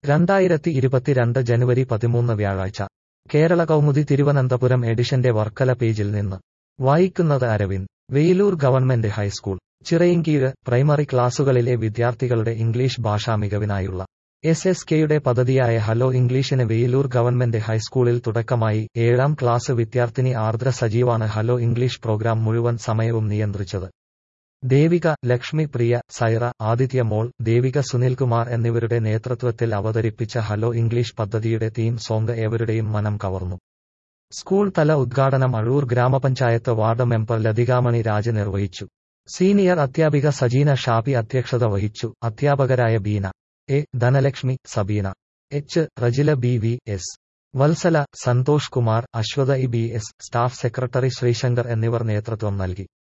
രണ്ടായിരത്തി ഇരുപത്തിരണ്ട് ജനുവരി പതിമൂന്ന് വ്യാഴാഴ്ച കേരള കൗമുദി തിരുവനന്തപുരം എഡിഷന്റെ വർക്കല പേജിൽ നിന്ന് വായിക്കുന്നത് Aravind Veyilur government high school Chirayinkeezhu primary ക്ലാസുകളിലെ വിദ്യാർത്ഥികളുടെ ഇംഗ്ലീഷ് ഭാഷാ മികവിനായുള്ള എസ് എസ് കെയുടെ പദ്ധതിയായ ഹലോ ഇംഗ്ലീഷിന് വെയിലൂർ ഗവൺമെന്റ് ഹൈസ്കൂളിൽ തുടക്കമായി ഏഴാം ക്ലാസ് വിദ്യാർത്ഥിനി ആർദ്ര സജീവാണ് ഹലോ ഇംഗ്ലീഷ് പ്രോഗ്രാം മുഴുവൻ സമയവും നിയന്ത്രിച്ചത് ദേവിക ലക്ഷ്മി പ്രിയ സൈറ ആദിത്യ മോൾ ദേവിക സുനിൽകുമാർ എന്നിവരുടെ നേതൃത്വത്തിൽ അവതരിപ്പിച്ച ഹലോ ഇംഗ്ലീഷ് പദ്ധതിയുടെ തീം സോങ് ഏവരുടെയും മനം കവർന്നു സ്കൂൾ തല ഉദ്ഘാടനം അഴൂർ ഗ്രാമപഞ്ചായത്ത് വാർഡ് മെമ്പർ ലതികാമണി രാജ് നിർവഹിച്ചു സീനിയർ അധ്യാപിക സജീന ഷാഫി അധ്യക്ഷത വഹിച്ചു അധ്യാപകരായ Beena A Dhanalakshmi Sabeena H Rajila B V S Vatsala Santhosh Kumar Ashwatha E B S staff secretary Sreesankar എന്നിവർ നേതൃത്വം നൽകി